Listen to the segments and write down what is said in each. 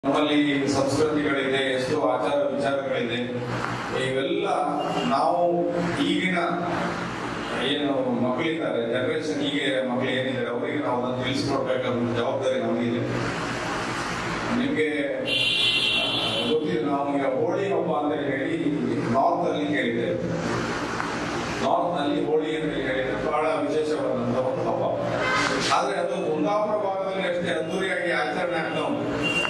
ನಮ್ಮಲ್ಲಿ ಸಂಸ್ಕೃತಿಗಳಿದೆ ಎಷ್ಟು ಆಚಾರ ವಿಚಾರಗಳಿದೆ ಇವೆಲ್ಲ ನಾವು ಈಗಿನ ಏನು ಮಕ್ಕಳಿದ್ದಾರೆ ಜನರೇಷನ್ ಹೀಗೆ ಮಕ್ಕಳು ಏನಿದ್ದಾರೆ ಅವರಿಗೆ ನಾವು ಅದನ್ನು ತಿಳಿಸ್ಕೊಡ್ಬೇಕಾದ ಜವಾಬ್ದಾರಿ ನಮಗಿದೆ ನಿಮಗೆ ಗೊತ್ತಿದೆ ನಾವು ಈಗ ಹೋಳಿ ಹಬ್ಬ ಅಂತ ಹೇಳಿ ನಾರ್ತ್ ಅಲ್ಲಿ ಕೇಳಿದ್ದೇವೆ ನಾರ್ತ್ ನಲ್ಲಿ ಹೋಳಿ ಅಂತ ಹೇಳಿದ್ರೆ ಬಹಳ ವಿಶೇಷವಾದಂತಹ ಒಂದು ಹಬ್ಬ ಆದ್ರೆ ಅದು ಕುಂದಾಪುರ ಭಾಗದಲ್ಲಿ ಅಷ್ಟೇ ಅದ್ದೂರಿಯಾಗಿ ಆಚರಣೆ ಆಗ್ತಾ ಉಂಟು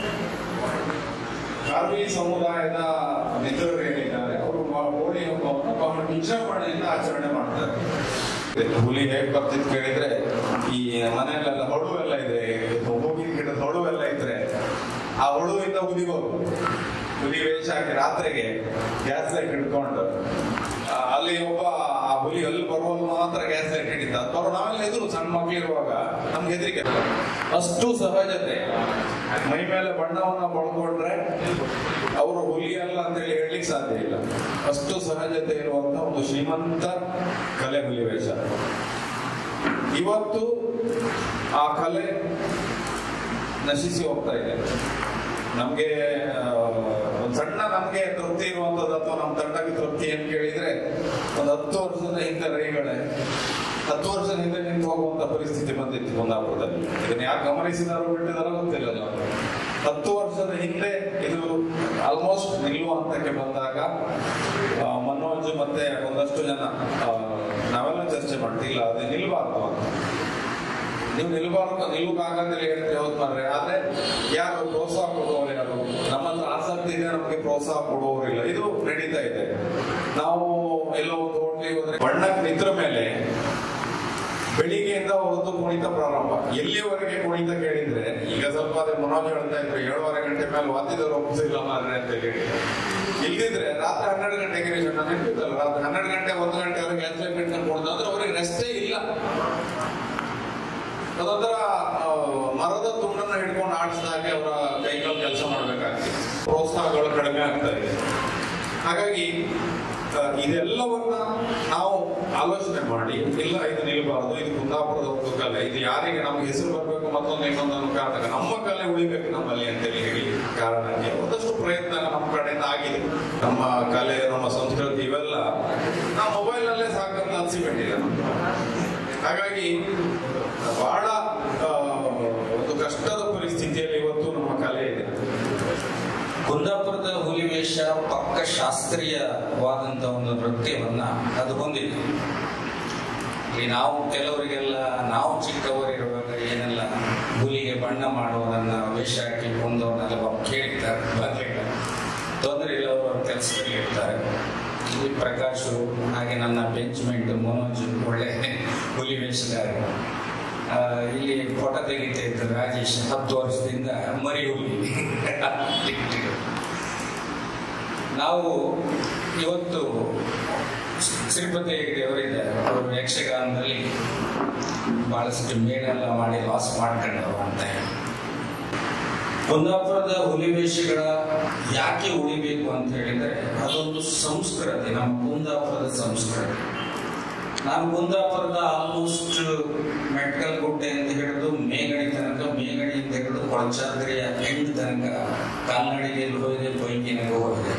ಕಾರ್ವಿ ಸಮುದಾಯದ ಮಿತ್ರರು ಏನಿದ್ದಾರೆ ಅವರು ಹೋಳಿ ಹಬ್ಬವನ್ನು ಬಹಳ ವಿಜೃಂಭಣೆಯಿಂದ ಆಚರಣೆ ಮಾಡ್ತಾರೆ ಹುಲಿ ಹೇಗ್ ಬರ್ತಿದ್ ಕೇಳಿದ್ರೆ ಈ ಮನೆಯಲ್ಲೆಲ್ಲ ಹೊಳು ಎಲ್ಲ ಇದೆ ಹೂವಿನ ಗಿಡದ ಹೊಳು ಎಲ್ಲ ಇದ್ರೆ ಆ ಹೊಳುವಿಂದ ಹುಲಿಗೋರು ಹುಲಿ ವೇಷ ಹಾಕಿ ರಾತ್ರಿಗೆ ಗ್ಯಾಸ್ ಲೈಟ್ ಹಿಡ್ಕೊಂಡು ಆ, ಅಲ್ಲಿ ಒಬ್ಬ ಆ ಹುಲಿ ಅಲ್ಲಿ ಬರುವಾಗ ಮಾತ್ರ ಗ್ಯಾಸ್ ಲೈಟ್ ಹಿಡಿತ ಅದು ಬರೋ ನಾವೆಲ್ಲ ಎದುರು ಸಣ್ಣ ಮಕ್ಕಳಿರುವಾಗ ನಮ್ಗೆ ಹೆದರಿಕೆ ಅಷ್ಟು ಸಹಜತೆ ಮೈ ಮೇಲೆ ಬಣ್ಣವನ್ನ ಬಳಕೊಂಡ್ರೆ ಅವರು ಹುಲಿ ಅಲ್ಲ ಅಂತೇಳಿ ಹೇಳಲಿಕ್ಕೆ ಸಾಧ್ಯ ಇಲ್ಲ ಅಷ್ಟು ಸಹಜತೆ ಇರುವಂತ ಒಂದು ಶ್ರೀಮಂತ ಕಲೆ ಹುಲಿ ವೇಷ ಇವತ್ತು ಆ ಕಲೆ ನಶಿಸಿ ಹೋಗ್ತಾ ಇದೆ ನಮ್ಗೆ ಆ, ಒಂದ್ ಸಣ್ಣ ನಮ್ಗೆ ತೃಪ್ತಿ ಇರುವಂತದ್ದು ಅಥವಾ ನಮ್ಮ ತಂಡಕ್ಕೆ ತೃಪ್ತಿ ಏನ್ ಕೇಳಿದ್ರೆ ಒಂದು ಹತ್ತು ವರ್ಷದ ಹಿಂದೆ ರೈಗಳೇ ಹತ್ತು ವರ್ಷದ ಹಿಂದೆ ನಿಂತು ಹೋಗುವಂತ ಪರಿಸ್ಥಿತಿ ಬಂದಿತ್ತು ಕುಂದಾಪುರದಲ್ಲಿ ಇದನ್ನ ಯಾರು ಗಮನಿಸಿದಾರೋ ಬಿಟ್ಟಿದಾರೋ ಗೊತ್ತಿಲ್ಲ ನಾವು. ಹತ್ತು ವರ್ಷದ ಹಿಂದೆ ಇದು ಆಲ್ಮೋಸ್ಟ್ ನಿಲ್ಲುವ ಹಂತಕ್ಕೆ ಬಂದಾಗ ಆ, ಮನೋಜ್ ಮತ್ತೆ ಒಂದಷ್ಟು ಜನ ಆ, ನಾವೆಲ್ಲ ಚರ್ಚೆ ಮಾಡ್ತಿಲ್ಲ ಅದು ನಿಲ್ಬಾರ್ದು ಅಂತ ನೀವು ನಿಲ್ಬಾರ್ದು ನಿಲ್ಲುಕಾಗಂತೇಳಿ ಹೇಳ್ತೀರಿ ಹೌದು ಮಾರ್ರೆ ಆದ್ರೆ ಯಾರು ಪ್ರೋತ್ಸಾಹ ಕೊಡುವವರು ಯಾರು ನಮ್ಮ ಹತ್ರ ಆಸಕ್ತಿ ಇದೆ ನಮಗೆ ಪ್ರೋತ್ಸಾಹ ಕೊಡುವವರಿಲ್ಲ ಇದು ನಡೀತಾ ಇದೆ ನಾವು ಎಲ್ಲೋ ಒಂದು ಹೋಟ್ಲಿಗೆ ಹೋದ್ರೆ ಬಣ್ಣಕ್ಕೆ ನಿಂತ್ರ ಮೇಲೆ ಬೆಳಿಗ್ಗೆಯಿಂದ ಒಂದು ಕುಣಿತ ಪ್ರಾರಂಭ ಎಲ್ಲಿವರೆಗೆ ಕುಣಿತ ಕೇಳಿದ್ರೆ ಈಗ ಸ್ವಲ್ಪ ಅದೇ ಮನೋಜ್ ಹೇಳ್ತಾ ಇದ್ರು ಏಳುವರೆ ಗಂಟೆ ಮೇಲೆ ವಾದ್ಯದವ್ರು ಒಪ್ಪಿಸಿಲ್ಲ ಮಾರ್ರೆ ಅಂತ ಹೇಳಿ ಇಲ್ದಿದ್ರೆ ರಾತ್ರಿ ಹನ್ನೆರಡು ಗಂಟೆಗೆ ನಾನು ನೆನಪಿದ್ದಲ್ಲ ರಾತ್ರಿ ಹನ್ನೆರಡು ಗಂಟೆ ಒಂದು ಗಂಟೆವರೆಗೆ ಎಸ್ ಇಟ್ಕೊಂಡು ಕೊಡ್ದು ಅಂದ್ರೆ ಅವ್ರಿಗೆ ರೆಸ್ಟೇ ಇಲ್ಲ ಅದೊಂಥರ ಆ, ಮರದ ತುಂಡನ್ನ ಹಿಡ್ಕೊಂಡು ಆಡಿಸಿದಾಗೆ ಅವರ ಕೈಕಾಲು ಕೆಲಸ ಮಾಡಬೇಕಾಗ್ತದೆ ಪ್ರೋತ್ಸಾಹಗಳು ಕಡಿಮೆ ಆಗ್ತಾ ಇದೆ ಹಾಗಾಗಿ ಆ, ಇದೆಲ್ಲವನ್ನ ನಾವು ಆಲೋಚನೆ ಮಾಡಿ ಇಲ್ಲ ಇದು ನಿಲ್ಬಾರ್ದು ಇದು ಕುಂದಾಪುರದ ಒಂದು ಕಲೆ ಇದು ಯಾರಿಗೆ ನಮ್ಗೆ ಹೆಸರು ಬರಬೇಕು ಮತ್ತೊಂದು ಇನ್ನೊಂದು ಅನ್ನೋ ಕಾರಣಕ್ಕೆ ನಮ್ಮ ಕಲೆ ಉಳಿಬೇಕು ನಮ್ಮಲ್ಲಿ ಅಂತೇಳಿ ಹೇಳಿ ಕಾರಣಕ್ಕೆ ಒಂದಷ್ಟು ಪ್ರಯತ್ನ ನಮ್ಮ ಕಡೆಯಿಂದ ಆಗಿದೆ ನಮ್ಮ ಕಲೆ ನಮ್ಮ ಸಂಸ್ಕೃತಿ ಇವೆಲ್ಲ ನಾವು ಮೊಬೈಲ್ ನಲ್ಲೇ ಸಾಕಂತ ಅನ್ಸಿಬಿಟ್ಟಿದೆ ನಮ್ಗೆ ಹಾಗಾಗಿ ಬಹಳ ಆ, ಒಂದು ಕಷ್ಟದ ಪರಿಸ್ಥಿತಿಯಲ್ಲಿ ಇವತ್ತು ನಮ್ಮ ಕಲೆ ಇದೆ ಕುಂದಾಪುರದ ಹುಲಿವೇಷ ಪಕ್ಕ ಶಾಸ್ತ್ರೀಯವಾದಂತ ಒಂದು ನೃತ್ಯವನ್ನ ಅದು ಹೊಂದಿದೆ ಇಲ್ಲಿ ನಾವು ಕೆಲವರಿಗೆಲ್ಲ ನಾವು ಚಿಕ್ಕವರಿರುವಾಗ ಏನೆಲ್ಲ ಹುಲಿಗೆ ಬಣ್ಣ ಮಾಡುವುದನ್ನ ವೇಷ ಹಾಕಿ ಕೊಂದವನ್ನೆಲ್ಲ ಕೇಳಿದ್ದಾರೆ ಬರ್ಲಿಲ್ಲ ತೊಂದರೆ ಇಲ್ಲ ಅವರು ಅವ್ರ ಕೆಲಸದಲ್ಲಿ ಇರ್ತಾರೆ ಇಲ್ಲಿ ಪ್ರಕಾಶು ಹಾಗೆ ನನ್ನ ಬೆಂಚ್ಮೆಂಟ್ ಮನೋಜ್ ಒಳ್ಳೆ ಹುಲಿ ವೇಷಗಾರ ಆ, ಇಲ್ಲಿ ಫೋಟೋ ತೆಗಿತಾ ಇದ್ರು ರಾಜೇಶ್ ಹತ್ತು ವರ್ಷದಿಂದ ಮರಿ ಹುಲಿ ನಾವು ಇವತ್ತು ಶ್ರೀಪತಿ ಹೆಗ್ಡೆ ಅವರಿದ್ದಾರೆ ಅವರು ಯಕ್ಷಗಾನದಲ್ಲಿ ಬಹಳಷ್ಟು ಮೇಳೆಲ್ಲ ಮಾಡಿ ಲಾಸ್ ಮಾಡ್ಕೊಂಡವರು ಅಂತ ಹೇಳಿ ಕುಂದಾಪುರದ ಹುಲಿವೇಷಗಳ ಯಾಕೆ ಉಳಿಬೇಕು ಅಂತ ಹೇಳಿದ್ರೆ ಅದೊಂದು ಸಂಸ್ಕೃತಿ ನಮ್ಮ ಕುಂದಾಪುರದ ಸಂಸ್ಕೃತಿ ನಾನು ಕುಂದಾಪುರದ ಆಲ್ಮೋಸ್ಟ್ ಮೆಟ್ಕಲ್ ಗುಡ್ಡೆ ಅಂತ ಹಿಡಿದು ಮೇಗಡಿ ತನಕ ಮೇಗಡಿಯಿಂದ ಹಿಡಿದು ಕೊಳಚಾದ್ರಿಯ ಎಂಡ್ ತನಕ ಕಾಲ್ನಡಿಗೆಯಲ್ಲಿ ಹೋಗಿದೆ ಬೈಕಿನಾಗ ಹೋಗಿದೆ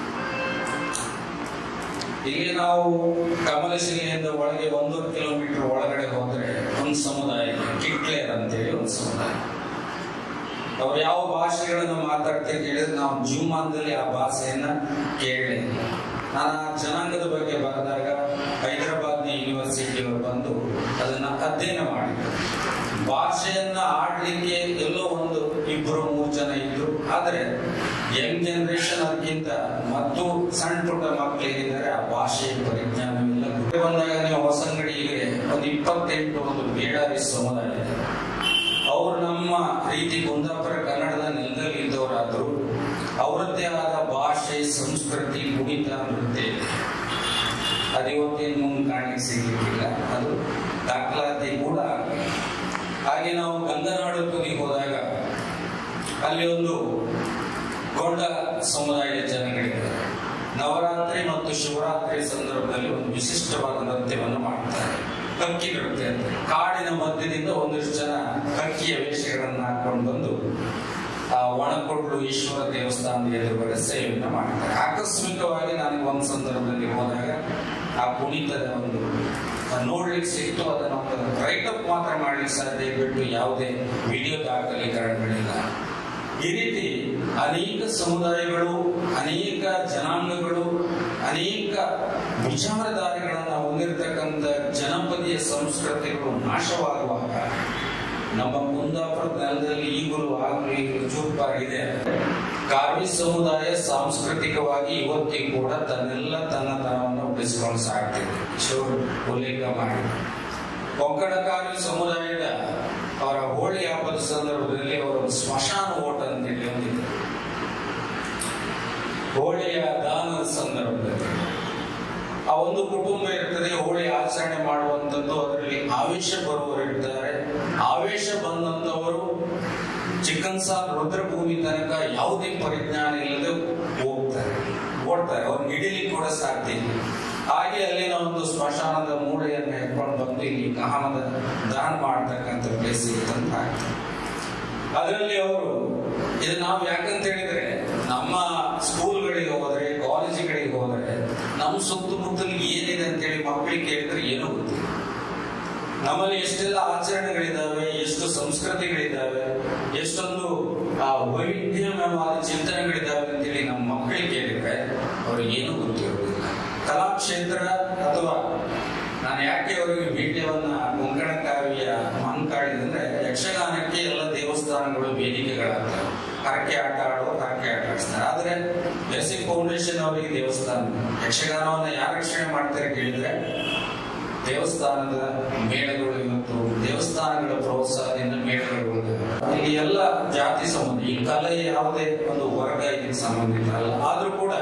ಇಲ್ಲಿ ನಾವು ಕಮಲಶಿಲೆಯಿಂದ ಒಳಗೆ ಒಂದೂವರೆ ಕಿಲೋಮೀಟರ್ ಒಳಗಡೆ ಹೋದ್ರೆ ಒಂದು ಸಮುದಾಯ ಇದೆ. ಕಿಟ್ಲೇರ್ ಅಂತೇಳಿ ಒಂದು ಸಮುದಾಯ ಅವ್ರು ಯಾವ ಭಾಷೆಗಳನ್ನು ಮಾತಾಡ್ತಾರೆ ಹೇಳಿದ್ರೆ ನಾವು ಜೀವಮಾನದಲ್ಲಿ ಆ ಭಾಷೆಯನ್ನ ಕೇಳಲೇ ಇಲ್ಲ ನಾನು ಆ ಜನಾಂಗದ ಬಗ್ಗೆ ಬರೆದಾಗ ಹೈದರಾಬಾದ್ನ ಯೂನಿವರ್ಸಿಟಿಯವರು ಬಂದು ಅದನ್ನ ಅಧ್ಯಯನ ಮಾಡಿದ್ರು ಭಾಷೆಯನ್ನ ಆಡ್ಲಿಕ್ಕೆ ಎಲ್ಲೋ ಒಂದು ಇಬ್ಬರು ಮೂರು ಜನ ಇದ್ರು ಆದ್ರೆ ಯಂಗ್ ಜನರೇಷನ್ ಅದಕ್ಕಿಂತ ಮತ್ತು ಸಣ್ಣ ಪುಟ್ಟ ಮಕ್ಕಳು ಏನಿದ್ದಾರೆ ಆ ಭಾಷೆಯ ಪರಿಜ್ಞಾನವಿಲ್ಲ ಗುಡ್ಡೆ ಬಂದಾಗ ನೀವು ಹೊಸಂಗಡಿಗೆ ಒಂದು ಇಪ್ಪತ್ತೆಂಟು ಒಂದು ಬೇಡಾರಿ ಸಮುದಾಯ ಇದೆ ಅವರು ನಮ್ಮ ರೀತಿ ಕುಂದಾಪುರ ಕನ್ನಡದ ನೆಲದಲ್ಲಿ ಇದ್ದವರಾದ್ರು ಅವರದ್ದೇ ಆದ ಭಾಷೆ ಸಂಸ್ಕೃತಿ ಕುಣಿತ ನೃತ್ಯ ಇದೆ ಅದು ಇವತ್ತೇನು ಮುಂದೆ ಕಾಣಲಿಕ್ಕೆ ಸಿಗ್ಲಿಕ್ಕಿಲ್ಲ ಅದು ದಾಖಲಾತಿ ಕೂಡ ಆಗಿದೆ. ಹಾಗೆ ನಾವು ಗಂಗನಾಡು ತುದಿಗೆ ಹೋದಾಗ ಅಲ್ಲಿ ಒಂದು ಗೊಂಡ ಸಮುದಾಯದ ಜನಗಳಿದ್ದಾರೆ ನವರಾತ್ರಿ ಮತ್ತು ಶಿವರಾತ್ರಿ ಸಂದರ್ಭದಲ್ಲಿ ಒಂದು ವಿಶಿಷ್ಟವಾದ ನೃತ್ಯವನ್ನು ಮಾಡ್ತಾರೆ ಹಕ್ಕಿ ನೃತ್ಯ ಅಂತ ಕಾಡಿನ ಮಧ್ಯದಿಂದ ಒಂದಿಷ್ಟು ಜನ ಹಕ್ಕಿಯ ವೇಷಗಳನ್ನು ಹಾಕೊಂಡು ಬಂದು ಆ ಒಣಕೊಡ್ಲು ಈಶ್ವರ ದೇವಸ್ಥಾನದ ಎದುರುಗಡೆ ಸೇವೆಯನ್ನು ಮಾಡ್ತಾರೆ ಆಕಸ್ಮಿಕವಾಗಿ ನನಗೆ ಒಂದು ಸಂದರ್ಭದಲ್ಲಿ ಹೋದಾಗ ಆ ಕುಣಿತದ ಒಂದು ನೋಡ್ಲಿಕ್ಕೆ ಸಿಕ್ತು ಅದನ್ನ ಒಂದು ರೈಟಪ್ ಮಾತ್ರ ಮಾಡ್ಲಿಕ್ಕೆ ಸಾಧ್ಯ ಬಿಟ್ಟು ಯಾವುದೇ ವಿಡಿಯೋ ದಾಖಲೀಕರಣಗಳಿಲ್ಲ ಈ ರೀತಿ ಅನೇಕ ಸಮುದಾಯಗಳು ಅನೇಕ ಜನಾಂಗಗಳು ಅನೇಕ ವಿಚಾರಧಾರೆಗಳನ್ನ ಹೊಂದಿರತಕ್ಕಂಥ ಜನಪದೀಯ ಸಂಸ್ಕೃತಿಗಳು ನಾಶವಾಗುವಾಗ ನಮ್ಮ ಕುಂದಾಪುರ ನೆಲದಲ್ಲಿ ಈಗಲೂ ಆಗಲೂ ಈಗಲೂ ಚೂಪಾಗಿದೆ ಕಾರ್ವಿ ಸಮುದಾಯ ಸಾಂಸ್ಕೃತಿಕವಾಗಿ ಇವತ್ತಿಗೂ ಕೂಡ ತನ್ನೆಲ್ಲ ತನ್ನತನವನ್ನು ಉಳಿಸಿಕೊಂಡು ಸಾಗ್ತಿದೆ ಶಿವರು ಉಲ್ಲೇಖ ಮಾಡಿ ಕೊಂಕಣ ಕಾರ್ವಿ ಸಮುದಾಯದ ಅವರ ಹೋಳಿ ಹಬ್ಬದ ಸಂದರ್ಭದಲ್ಲಿ ಅವರ ಒಂದು ಸ್ಮಶಾನ ಓಟ ಅಂತೇಳಿ ಒಂದಿದೆ ಹೋಳಿಯ ದಾನದ ಸಂದರ್ಭದಲ್ಲಿ ಆ ಒಂದು ಕುಟುಂಬ ಇರ್ತದೆ ಹೋಳಿ ಆಚರಣೆ ಮಾಡುವಂಥದ್ದು ಅದರಲ್ಲಿ ಆವೇಶ ಬರುವವರು ಇರ್ತಾರೆ ಆವೇಶ ಬಂದಂತವರು ಚಿಕ್ಕನ್ ಸಾಲ್ ರುದ್ರಭೂಮಿ ತನಕ ಯಾವುದೇ ಪರಿಜ್ಞಾನ ಇಲ್ಲದೆ ಹೋಗ್ತಾರೆ ಓಡ್ತಾರೆ ಅವ್ರನ್ನ ಹಿಡಿಲಿಕ್ಕೆ ಕೂಡ ಸಾಧ್ಯ ಇಲ್ಲ ಹಾಗೆ ಅಲ್ಲಿನ ಒಂದು ಸ್ಮಶಾನದ ಮೂಳೆಯನ್ನು ಎತ್ಕೊಂಡು ಬಂದು ಇಲ್ಲಿ ಕಹಾನದ ದಾನ ಮಾಡ್ತಕ್ಕಂಥ ಪ್ಲೇಸ್ ಇತ್ತಂತ ಆಗ್ತದೆ ಅದರಲ್ಲಿ ಅವರು ಇದು ನಾವು ಯಾಕಂತ ಹೇಳಿದ್ರೆ ನಮ್ಮ ಸ್ಕೂಲ್ಗಳಿಗೆ ಹೋದ್ರೆ ಕಾಲೇಜುಗಳಿಗೆ ಹೋದ್ರೆ ನಮ್ಮ ಸುತ್ತಮುತ್ತಲು ಏನಿದೆ ಅಂತೇಳಿ ಮಕ್ಕಳಿಗೆ ಕೇಳಿದ್ರೆ ಏನೂ ಗೊತ್ತಿಲ್ಲ ನಮ್ಮಲ್ಲಿ ಎಷ್ಟೆಲ್ಲ ಆಚರಣೆಗಳಿದ್ದಾವೆ ಎಷ್ಟು ಸಂಸ್ಕೃತಿಗಳಿದ್ದಾವೆ ಎಷ್ಟೊಂದು ಆ ವೈವಿಧ್ಯಮಯವಾದ ಚಿಂತನೆಗಳಿದ್ದಾವೆ ಅಂತೇಳಿ ನಮ್ಮ ಮಕ್ಕಳಿಗೆ ಕೇಳಿದ್ರೆ ಅವ್ರಿಗೆ ಏನೂ ಗೊತ್ತಿರೋದಿಲ್ಲ ಕಲಾಕ್ಷೇತ್ರ ಅಥವಾ ನಾನು ಯಾಕೆ ಅವರಿಗೆ ಭೇಟಿಯವನ್ನ ಕೊಂಕಣ ಕಾವ್ಯ ಮನ್ಕಾಡಿದಂದ್ರೆ ಯಕ್ಷಗಾನಕ್ಕೆ ಎಲ್ಲ ದೇವಸ್ಥಾನಗಳು ವೇದಿಕೆಗಳಾಗ್ತವೆ ಹರಕೆ ಆಟ ಆಡೋರು ಹರಕೆ ಆಟ ಆಡಿಸ್ತಾರೆ ಆದ್ರೆ ಬೇಸಿಕ್ ಫೌಂಡೇಶನ್ ಅವರಿಗೆ ದೇವಸ್ಥಾನ ಯಕ್ಷಗಾನವನ್ನ ಯಾರು ರಕ್ಷಣೆ ಮಾಡ್ತಾರೆ ಕೇಳಿದ್ರೆ ದೇವಸ್ಥಾನದ ಮೇಳಗಳು ಇವತ್ತು ದೇವಸ್ಥಾನಗಳ ಪ್ರೋತ್ಸಾಹದಿಂದ ಮೇಳಗಳು ಉಳಿದಿವೆ. ಇಲ್ಲಿ ಎಲ್ಲ ಜಾತಿ ಸಂಬಂಧ ಈ ಕಲೆ ಯಾವುದೇ ಒಂದು ವರ್ಗ ಇದಕ್ಕೆ ಸಂಬಂಧಿತ ಅಲ್ಲ ಆದ್ರೂ ಕೂಡ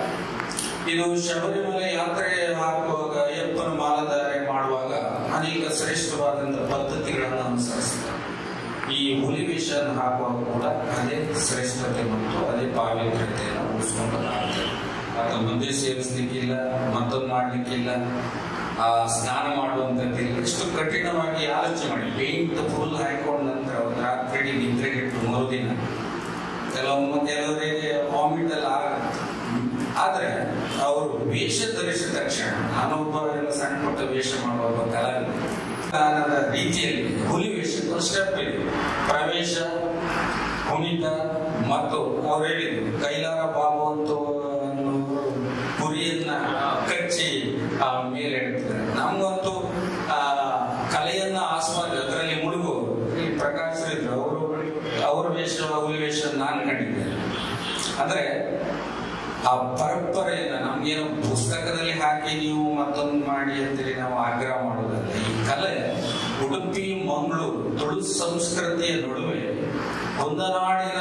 ಇದು ಶಬರಿಮಲೆ ಯಾತ್ರೆ ಹಾಕುವಾಗ ಅಯ್ಯಪ್ಪನ ಮಾಲಧಾರೆ ಮಾಡುವಾಗ ಅನೇಕ ಶ್ರೇಷ್ಠವಾದಂತಹ ಪದ್ಧತಿಗಳನ್ನು ಅನುಸರಿಸ್ತಾರೆ ಈ ಹುಲಿ ವೇಷವನ್ನು ಹಾಕುವಾಗ ಕೂಡ ಅದೇ ಶ್ರೇಷ್ಠತೆ ಮತ್ತು ಅದೇ ಪಾವಿತ್ರ್ಯತೆಯನ್ನು ಉಳಿಸ್ಕೊಂಡು ಬರಲಾಗ್ತದೆ ಅಥವಾ ಮುಂದೆ ಸೇರಿಸ್ಲಿಕ್ಕಿಲ್ಲ ಮತ್ತೊಂದು ಮಾಡ್ಲಿಕ್ಕಿಲ್ಲ ಆ ಸ್ನಾನ ಮಾಡುವಂಥದ್ದಿಲ್ಲ ಎಷ್ಟು ಕಠಿಣವಾಗಿ ಆಲೋಚನೆ ಮಾಡಿ ಪೇಂಟ್ ಫುಲ್ ಹಾಕೊಂಡ ನಂತರ ಒಂದು ರಾತ್ರಿ ನಿದ್ರೆಗೆಟ್ಟು ಮರುದಿನ ಕೆಲವೊಮ್ಮೆ ಕೆಲವರಿಗೆ ವಾಮಿಟ್ ಎಲ್ಲ ಆಗುತ್ತೆ ಆದ್ರೆ ಅವರು ವೇಷ ಧರಿಸಿದ ತಕ್ಷಣ ನಾನೊಬ್ಬ ಎಲ್ಲ ಸಣ್ಣ ಪುಟ್ಟ ವೇಷ ಮಾಡುವ ಒಬ್ಬ ಕಲಾವಿದ ಗಾನದ ರೀತಿಯಲ್ಲಿ ಹುಲಿ ವೇಷದ ಸ್ಟೆಪ್ ಇದೆ ಪ್ರವೇಶ ಕುಣಿತ ಮತ್ತು ಅವ್ರು ಹೇಳಿದ್ರು ಕೈಲಾರ ಬಾಬುವಂತೂ ಕುರಿಯನ್ನ ಕಚ್ಚಿ ಆ ಮೇಲೆ ಇಡ್ತಾರೆ ನಮ್ಗಂತೂ ಆ ಕಲೆಯನ್ನ ಆಸ್ವಾದ ಅದರಲ್ಲಿ ಮುಳುಗುವರು ಈ ಪ್ರಕಾಶ್ ಇದ್ರು ಅವರು ಅವ್ರ ವೇಷ ಹುಲಿ ವೇಷ ನಾನು ಕಂಡಿದ್ದೇನೆ ಅಂದ್ರೆ ಆ ಪರಂಪರೆಯನ್ನ ನಮ್ಗೇನು ಪುಸ್ತಕದಲ್ಲಿ ಹಾಕಿ ನೀವು ಮತ್ತೊಂದು ಮಾಡಿ ಅಂತೇಳಿ ನಾವು ಆಗ್ರಹ ಮಾಡೋದಲ್ಲ ಈ ಕಲೆ ಉಡುಪಿ ಮಂಗಳೂರು ತುಳು ಸಂಸ್ಕೃತಿಯ ನಡುವೆ ಒಂದನಾಡಿನ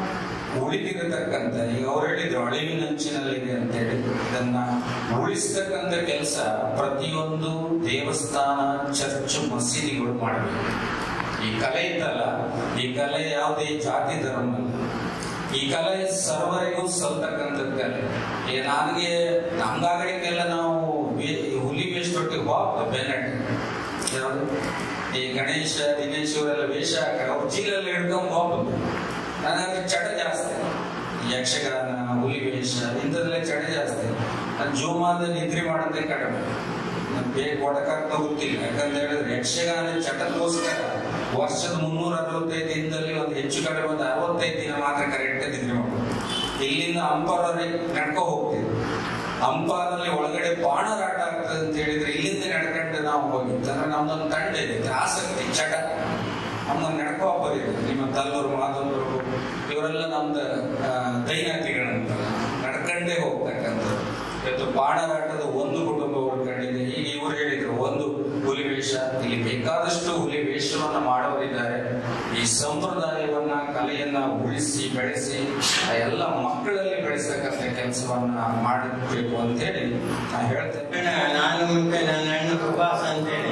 ಉಳಿದಿರತಕ್ಕಂಥ ಈಗ ಅವ್ರು ಹೇಳಿದ್ರು ಅಳಿವಿನಂಚಿನಲ್ಲಿದೆ ಅಂತೇಳಿ ಇದನ್ನ ಉಳಿಸ್ತಕ್ಕಂಥ ಕೆಲಸ ಪ್ರತಿಯೊಂದು ದೇವಸ್ಥಾನ ಚರ್ಚ್ ಮಸೀದಿಗಳು ಮಾಡಬೇಕು ಈ ಕಲೆ ಇದ್ದಲ್ಲ ಈ ಕಲೆ ಯಾವುದೇ ಜಾತಿ ಧರ್ಮ ಅಲ್ಲ ಈ ಕಲೆ ಸರ್ವರಿಗೂ ಸಲ್ತಕ್ಕಂಥದ್ದು ಕಲೆ ಈಗ ನನಗೆ ನಮ್ಗಾಗಲಿಕ್ಕೆಲ್ಲ ನಾವು ವೇ- ಈ ಹುಲಿ ವೇಷದೊಟ್ಟಿಗೆ ಹೋಗ್ತೇವೆ ಬೆನ್ನಟ್ಟಿ ಯಾವುದು ಈ ಗಣೇಶ ದಿನೇಶ್ ಇವರೆಲ್ಲ ವೇಷ ಹಾಕ್ತಾರೆ ಅವ್ರು ಚೀಲಲ್ಲಿ ಹಿಡ್ಕೊಂಡು ಹೋಗ್ಬೋದು ನನಗೆ ಚಟ ಜಾಸ್ತಿ ಈ ಯಕ್ಷಗಾನ ಹುಲಿ ವೇಷ ಇಂಥದ್ರಲ್ಲೇ ಚಟ ಜಾಸ್ತಿ ನಾನು ಜೋಮಾದ ನಿದ್ರೆ ಮಾಡೋದೇ ಕಡಿಮೆ ನನ್ಗೆ ಬೇಗ ಕೊಡಕ್ಕಾಗ್ತಾ ಗೊತ್ತಿಲ್ಲ ಯಾಕಂತ ಹೇಳಿದ್ರೆ ಯಕ್ಷಗಾನ ಚಟಕ್ಕೋಸ್ಕರ ವರ್ಷದ ಮುನ್ನೂರ ಅರವತ್ತೈದು ದಿನದಲ್ಲಿ ಒಂದು ಹೆಚ್ಚು ಕಡಿಮೆ ಒಂದು ಅರವತ್ತೈದು ದಿನ ಮಾತ್ರ ಕರೆಕ್ಟ್ ನಿದ್ರೆ ಮಾಡೋದು ಇಲ್ಲಿಂದ ಅಂಪಾರವರೆಗೆ ನಡ್ಕೊ ಹೋಗ್ತೀವಿ ಅಂಪಾರಲ್ಲಿ ಒಳಗಡೆ ಬಾಣರಾಟ ಆಗ್ತದೆ ಅಂತ ಹೇಳಿದ್ರೆ ಇಲ್ಲಿಂದ ನಡ್ಕೊಂಡು ನಾವು ಹೋಗಿದ್ದು ಅಂದ್ರೆ ನಮ್ದೊಂದು ತಂಡ ಇದೆ ಆಸಕ್ತಿ ಚಟ ನಮ್ಮನ್ನ ನಡ್ಕೋ ಬರೀದು ನಿಮ್ಮ ತಲ್ಲೂರು ಮಾದೂರು ಇವರೆಲ್ಲ ನಮ್ದು ಆ, ದೈನಾತಿಗಳಂತ ನಡ್ಕಂಡೇ ಹೋಗ್ತಕ್ಕಂಥದ್ದು ಇವತ್ತು ಬಾಣರಾಟದ ಒಂದು ಕುಟುಂಬ ಉಳ್ಕೊಂಡಿದೆ ಈಗ ಇವರು ಹೇಳಿದ್ರು ಒಂದು ಹುಲಿ ವೇಷ ಇಲ್ಲಿ ಬೇಕಾದಷ್ಟು ಹುಲಿ ವೇಷವನ್ನ ಮಾಡೋರಿದ್ದಾರೆ ಈ ಸಂಪ್ರದಾಯವನ್ನ ಕಲೆಯನ್ನ ಉಳಿಸಿ ಬೆಳೆಸಿ ಆ ಎಲ್ಲ ಮಕ್ಕಳಲ್ಲಿ ಬೆಳೆಸತಕ್ಕಂಥ ಕೆಲಸವನ್ನ ಮಾಡಬೇಕು ಅಂತೇಳಿ ನಾ ಹೇಳ್ತೇನೆ ನಾನು ಮತ್ತೆ ನನ್ನ ಅಣ್ಣ ಸುಭಾಸ್ ಅಂತೇಳಿ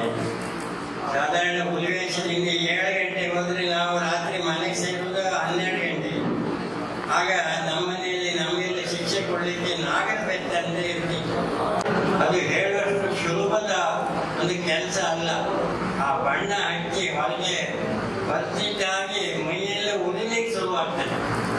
ಸಾಧಾರಣ ಹುಲಿವೇಷದಿಂದ ಏಳು ಗಂಟೆಗೆ ಹೋದ್ರೆ ನಾವು ರಾತ್ರಿ ಮನೆಗೆ ಸೇರುವುದು ಹನ್ನೆರಡು ಗಂಟೆಗೆ ಆಗ ನಮ್ಮನೆಯಲ್ಲಿ ನಮಗೆಲ್ಲ ಶಿಕ್ಷೆ ಕೊಡ್ಲಿಕ್ಕೆ ನಾಗರಬೆತ್ತ ಅಂತ ಇರ್ತಿತ್ತು ಅದು ಹೇಳುವಷ್ಟು ಸುಲಭದ ಒಂದು ಕೆಲಸ ಅಲ್ಲ ಆ ಬಣ್ಣ ಹಚ್ಚಿ ಹೊರಗೆ ಬರ್ತಿದ್ದಾಗಿ ಮೈಯೆಲ್ಲ ಉರಿಲಿಕ್ಕೆ ಶುರುವಾಗ್ತದೆ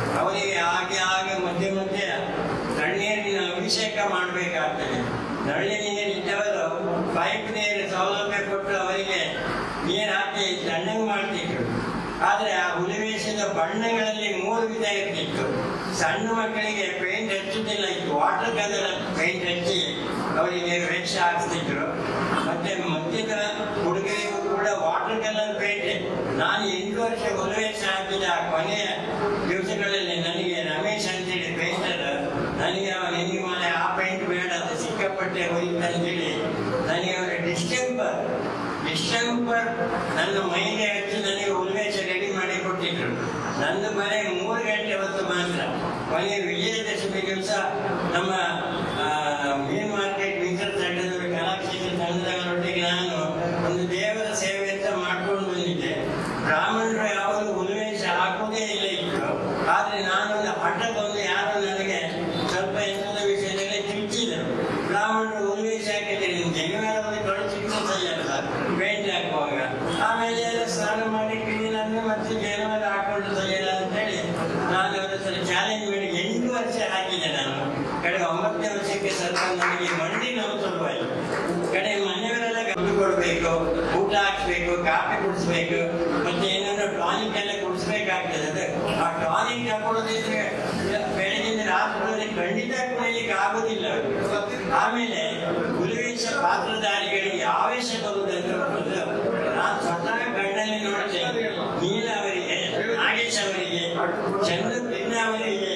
ಅಭಿಷೇಕ ಮಾಡಬೇಕಾಗ್ತದೆ ನಳ್ಳಿ ನೀರು ಇದ್ದವರು ಪೈಪ್ ನೀರು ಸೌಲಭ್ಯ ಕೊಟ್ಟು ಅವರಿಗೆ ನೀರು ಹಾಕಿ ತಣ್ಣಗೆ ಮಾಡ್ತಿದ್ರು ಆದ್ರೆ ಆ ಹುಲಿವೇಷದ ಬಣ್ಣಗಳಲ್ಲಿ ಮೂರು ವಿಧ ಇರ್ತಿತ್ತು ಸಣ್ಣ ಮಕ್ಕಳಿಗೆ ಪೇಂಟ್ ಹಚ್ಚುದಿಲ್ಲ ಇತ್ತು ವಾಟರ್ ಕಲರ್ ಪೇಂಟ್ ಹಚ್ಚಿ ಅವರಿಗೆ ವೇಷ ಹಾಕ್ತಿದ್ರು ಮತ್ತೆ ಮಧ್ಯದ ಹುಡುಗರಿಗೂ ಕೂಡ ವಾಟರ್ ಕಲರ್ ಪೇಂಟ್ ನಾನು ಎಂಟು ವರ್ಷ ಹುಲಿವೇಷ ಹಾಕಿದ ಆ ಕೊನೆಯ ದಿವಸಗಳಲ್ಲಿ ನನಗೆ ರಮೇಶ್ ಅಂತೇಳಿ ಪೇಂಟರ್ ನನಗೆ ಅವ ನಿನ್ನೆ ಮನೆ ಆ ಪೇಂಟ್ ಬೇಡ ಅದು ಸಿಕ್ಕಾಪಟ್ಟೆ ಹೋಯ್ತು ಅಂತೇಳಿ ನನಗೆ ಅವರ ಡಿಸ್ಟೆಂಪರ್ ಡಿಸ್ಟೆಂಪರ್ ನನ್ನ ಮೈಗೆ ಹಚ್ಚಿ ನನಗೆ ಉಲ್ಲೇಖ ರೆಡಿ ಮಾಡಿ ಕೊಟ್ಟಿದ್ರು ನಂದು ಮನೆ ಮೂರು ಗಂಟೆ ಹೊತ್ತು ಮಾತ್ರ ಕೊನೆಯ ವಿಜಯದಶಮಿ ದಿವಸ ನಮ್ಮ ಆ, ಮೀನ್ ಮಾರ್ಕೆಟ್ ಮಿತ್ರ ತಂಡದ ಕಲಾಕ್ಷೇತ್ರ ತಂಡದವರೊಟ್ಟಿಗೆ ನಾನು ಒಂದು ದೇವರ ಸೇವೆ ಅಂತ ಮಾಡ್ಕೊಂಡು ಬಂದಿದ್ದೆ ಬ್ರಾಹ್ಮಣರು ಯಾವಾಗಲೂ ಉಲ್ಲೇಖ ಹಾಕುವುದೇ ಇಲ್ಲ ಇತ್ತು ಆದ್ರೆ ನಾನೊಂದು ಹಠ ಬಂದು ಯಾರು ನನಗೆ ಸ್ವಲ್ಪ ಎಂಥದ ವಿಷಯದಲ್ಲಿ ಚುಚ್ಚಿದರು ಬ್ರಾಹ್ಮಣರು ಉಲ್ಲೇಖ ಹಾಕಿದ್ದೇನೆ ಜನಿವಾರದಲ್ಲಿ ಕಳಿಸಿಟ್ಟು ಸರಿಯಲ್ಲ ಪೇಂಟ್ ಹಾಕುವಾಗ ಆಮೇಲೆ ಎಲ್ಲ ಸ್ನಾನ ಮಾಡಿ ಕ್ಲೀನ್ ಅಂದ್ರೆ ಮತ್ತೆ ಜನಿವಾರ ಹಾಕೊಂಡು ಸರಿಯಲ್ಲ ಅಂತೇಳಿ ನಾನು ಅವರ ಹತ್ರ ಚಾಲೆಂಜ್ ಮಾಡಿ ಎಂಟು ವರ್ಷ ಹಾಕಿದೆ ನಾನು ಕಡೆ ಒಂಬತ್ತನೇ ವರ್ಷಕ್ಕೆ ಸ್ವಲ್ಪ ನನಗೆ ಮಂಡಿ ನೋವು ಶುರುವಾಯಿತು ಕಡೆ ಮನೆಯವರೆಲ್ಲ ಗಮನ ಕೊಡ್ಬೇಕು ಊಟ ಹಾಕ್ಸ್ಬೇಕು ಕಾಫಿ ಕುಡಿಸ್ಬೇಕು ಮತ್ತೆ ಏನಾದ್ರು ಟಾನಿಕ್ ಎಲ್ಲ ಕುಡಿಸ್ಬೇಕಾಗ್ತದೆ ಅದು ಆ ಟಾನಿಕ್ ತಗೊಳ್ಳೋದಿದ್ರೆ ಬೆಳಗಿನ ರಾತ್ರಿ ಖಂಡಿತ ಕುಡಿಯಲಿಕ್ಕೆ ಆಗುದಿಲ್ಲ ಆಮೇಲೆ ಹುಲಿವೇಷ ಪಾತ್ರಧಾರಿಗಳಿಗೆ ಆವೇಶ ಬರುವುದಂದ್ರೆ ಒಂದು ನಾನು ಸ್ವತಃ ಕಣ್ಣಲ್ಲಿ ನೋಡ್ತೇನೆ ನೀಲ ಅವರಿಗೆ ನಾಗೇಶ್ ಅವರಿಗೆ ಚಂದ್ರಪ್ರಿನ್ನ ಅವರಿಗೆ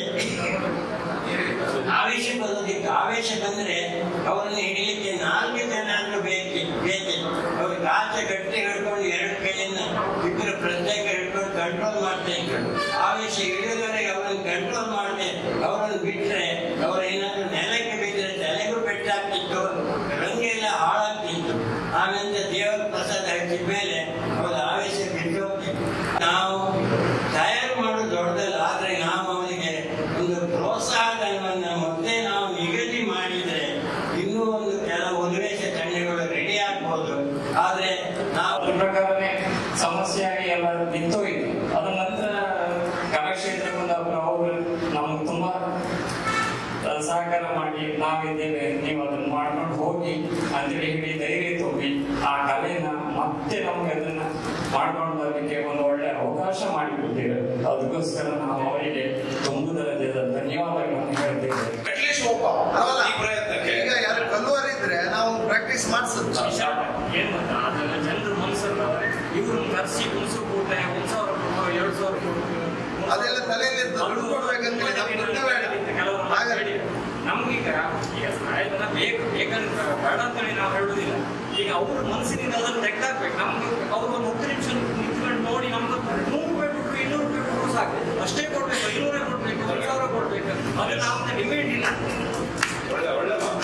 ಆವೇಶ ಬರೋದಿಕ್ಕೆ ಆವೇಶ ಬಂದ್ರೆ ಅವರನ್ನು ಹಿಡಿಲಿಕ್ಕೆ ನಾಲ್ಕು ಜನ ಆದ್ರೂ ಬೇಕು ಬೇಕು ಅವ್ರು ಕಾಚ ಗಟ್ಟಿ ಹಿಡ್ಕೊಂಡು ಎರಡು ಕೈಯನ್ನ ಇಬ್ಬರು ಪ್ರತ್ಯೇಕ ಹಿಡ್ಕೊಂಡು ಕಂಟ್ರೋಲ್ ಮಾಡ್ತಾ ಇದ್ರು ಆವೇಶ ಹಿಡಿಯೋದವರೆಗೆ ಅವರನ್ನು ಕಂಟ್ರೋಲ್ ಮಾಡದೆ ಅವರನ್ನು ಬಿಟ್ರೆ ಅವ್ರು ಏನಾದ್ರು ನೆಲಕ್ಕೆ ಬಿದ್ದರೆ ತಲೆಗೂ ಪೆಟ್ಟಾಗ್ತಿತ್ತು ರಂಗೆಲ್ಲ ಹಾಳಾಗ್ತಿತ್ತು ಆಮೇಲೆ ದೇವರ ಪ್ರಸಾದ ಹಚ್ಚಿದ ಮೇಲೆ ಅವರ ಆವೇಶ ಬಿಟ್ಟು ಹೋಗ್ತಿತ್ತು ನಾವು ತಯಾರು ಮಾಡೋದು ದೊಡ್ಡದಲ್ಲ ಆದ್ರೆ ನಾವು ಅವರಿಗೆ ಒಂದು ಪ್ರೋತ್ಸಾಹಧನವನ್ನ ಮೊದಲೇ ನಾವು ನಿಗದಿ ಮಾಡಿದ್ರೆ ಇನ್ನೂ ಒಂದು ಕೆಲವು ಉನ್ವೇಷ ತಂಡಗಳು ರೆಡಿ ಆಗ್ಬೋದು ಆದ್ರೆ ನಾವು ಅದ್ರ ಪ್ರಕಾರನೇ ಸಮಸ್ಯೆಯಾಗಿ ಎಲ್ಲ ನಿಂತೋಯ್ತು ಅದ ನಂತರ ಕಲಾಕ್ಷೇತ್ರ ಕುಂದಾಪುರ ಅವರು ನಮ್ಗೆ ತುಂಬಾ ಆ, ಸಹಕಾರ ಮಾಡಿ ನಾವಿದ್ದೇವೆ ನೀವು ಅದನ್ನ ಮಾಡ್ಕೊಂಡು ಹೋಗಿ ಅಂತೇಳಿ ಹೇಳಿ ಧೈರ್ಯ ತುಂಬಿ ಆ ಕಲೆನ ಮತ್ತೆ ನಮ್ಗೆ ಅದನ್ನ ಮಾಡ್ಕೊಂಡು ಬರ್ಲಿಕ್ಕೆ ಒಂದು ಒಳ್ಳೆ ಅವಕಾಶ ಮಾಡಿಕೊಟ್ಟಿದ್ದಾರೆ ಅದಕ್ಕೋಸ್ಕರ ನಾವು ಅವರಿಗೆ ತುಂಬುದರದ ಧನ್ಯವಾದಗಳನ್ನು ಹೇಳ್ತೇವೆ ಅಟ್ಲೀಸ್ಟ್ ಒಬ್ಬ ಅಲ್ಲ. ಈ ಪ್ರಯತ್ನಕ್ಕೆ ಈಗ ಯಾರು ಕಲ್ಲುವರಿದ್ರೆ ನಾವು ಪ್ರಾಕ್ಟೀಸ್ ಮಾಡಿಸೋದು ಏನ್ ಗೊತ್ತಾ ಅದೆಲ್ಲ ಜನರ ಮನಸ್ಸಲ್ಲ ಇವ್ರು ಕರ್ಸಿ ಕುಣಿಸು ಕೂಟ ಒಂದ್ ಸಾವಿರ ಕೊಡು ಎರಡ್ ಸಾವಿರ ಕೊಡು ಅದೆಲ್ಲ ತಲೆಯಲ್ಲಿ ಇರ್ತದೆ. ದುಡ್ಡು ಕೊಡ್ಬೇಕಂತೇಳಿ ನಮ್ಗೆ ದುಡ್ಡು ಬೇಡ. ಕೆಲವರು ಹಾಗಾಗಿ. ನಮ್ಗೀಗ ಈಗ ಸಾಯೋದನ್ನ ಬೇಕು ಬೇಕಂತ ಬೇಡ ಅಂತೇಳಿ ನಾವು ಹೇಳುದಿಲ್ಲ ಈಗ ಅವ್ರ ಮನಸ್ಸಿನಿಂದ ಅದನ್ನು ತೆಗ್ದಾಕ್ಬೇಕು ನಮ್ಗೆ ಅವ್ರು ಒಂದು ಹತ್ತು ನಿಮಿಷ ನಿಂತ್ಕೊಂಡು ನೋಡಿ ನಮ್ಗೆ ನೂರು ರೂಪಾಯಿ ಕೊಟ್ಟರು ಇನ್ನೂರು ರೂಪಾಯಿ ಕೊಟ್ಟರು ಸಾಕು ಅಷ್ಟೇ ಕೊಡ್ಬೇಕು ಐನೂರೇ ಕೊಡ್ಬೇಕು ಒಂದು ಸಾವಿರ ಕೊಡ್ಬೇಕು ಅದು ನಮ್ದು ಡಿಮ್ಯಾಂಡ್ ಇಲ್ಲ ಒಳ್ಳೆ ಒಳ್ಳೆ ಮಾತು.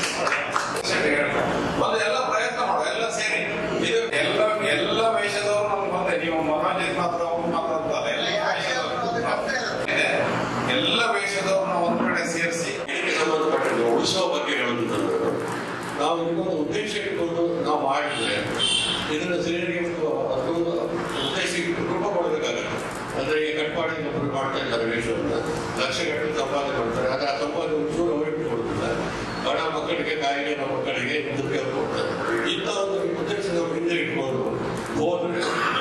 ಒಂದು ಎಲ್ಲ ಪ್ರಯತ್ನ ಮಾಡು ಎಲ್ಲ ಸೇರಿ ಇದು ಎಲ್ಲ ಎಲ್ಲ ವೇಷದವರು ನಮ್ಗೆ ಬಂದೆ ನೀವು ಮನೋರಂಜನೆ ಮಾತ್ರ ಅವ್ರು ಮಾತ್ರ ಅಂತಲ್ಲ ಎಲ್ಲ ವೇಷದವರು ಇದೆ. ಎಲ್ಲ ವೇಷದವ್ರನ್ನ ಒಂದ್ ಕಡೆ ಸೇರಿಸಿ ಇದಕ್ಕೆ ಸಂಬಂಧಪಟ್ಟಂತೆ ಉಳಿಸುವ ಬಗ್ಗೆ ಹೇಳುತ್ತಿದ್ದರು ನಾವು ಇನ್ನೊಂದು ಉದ್ದೇಶ ಇಟ್ಕೊಂಡು ನಾವು ಮಾಡಿದ್ರೆ ಇದನ್ನು ಸರಿಯಾಗಿ ಒಂದು ಅದೊಂದು ಉದ್ದೇಶ ಇಟ್ಟು ರೂಪ ಕೊಡಬೇಕಾಗತ್ತೆ ಅಂದ್ರೆ ಈಗ ಕಟ್ಪಾಡಿ ಒಬ್ಬರು ಮಾಡ್ತಾ ಇದ್ದಾರೆ ವೇಷವನ್ನು ಲಕ್ಷಗಟ್ಟಲೆ ಸಂಪಾದನೆ ಮಾಡ್ತಾರೆ ಆದ್ರೆ ಆ ಸಂಪಾದನೆ ಒಂಚೂರು ಅವರಿಗೆ ಕೊಡ್ತಿಲ್ಲ ಬಡ ಮಕ್ಕಳಿಗೆ ಕಾಯಿಲೆ ಮಕ್ಕಳಿಗೆ ಹಿಂದಕ್ಕೆ ಕೊಡ್ತಾರೆ ಇಂಥ ಒಂದು ಉದ್ದೇಶ ನಾವು ಹಿಂದೆ ಇಟ್ಕೊಂಡು ಹೋದ್ರೆ